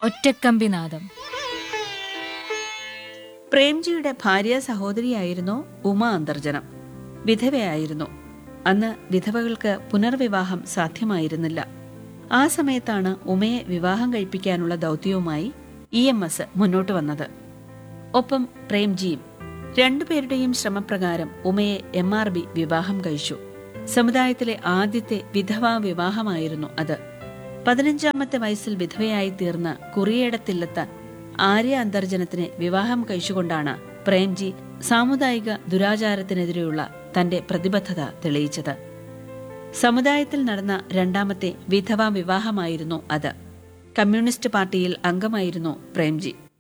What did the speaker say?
ഒറ്റക്കമ്പിനാദം പ്രേംജിയുടെ ഭാര്യ സഹോദരിയായിരുന്നു ഉമ അന്തർജനം വിധവയായിരുന്നു അന്ന് വിധവകൾക്ക് പുനർവിവാഹം സാധ്യമായിരുന്നില്ല ആ സമയത്താണ് ഉമയെ വിവാഹം കഴിപ്പിക്കാനുള്ള ദൗത്യവുമായി ഇ എം എസ് മുന്നോട്ട് വന്നത് ഒപ്പം പ്രേംജിയും രണ്ടുപേരുടെയും ശ്രമപ്രകാരം ഉമയെ എം ആർ ബി വിവാഹം കഴിച്ചു സമുദായത്തിലെ ആദ്യത്തെ വിധവാ വിവാഹമായിരുന്നു അത് പതിനഞ്ചാമത്തെ വയസ്സിൽ വിധവയായി തീർന്ന കുറിയേടത്തില്ലെത്താൻ ആര്യ അന്തർജനത്തിനെ വിവാഹം കഴിച്ചുകൊണ്ടാണ് പ്രേംജി സാമുദായിക ദുരാചാരത്തിനെതിരെയുള്ള തന്റെ പ്രതിബദ്ധത തെളിയിച്ചത് സമുദായത്തിൽ നടന്ന രണ്ടാമത്തെ വിധവാ വിവാഹമായിരുന്നു അത് കമ്മ്യൂണിസ്റ്റ് പാർട്ടിയിൽ അംഗമായിരുന്നു പ്രേംജി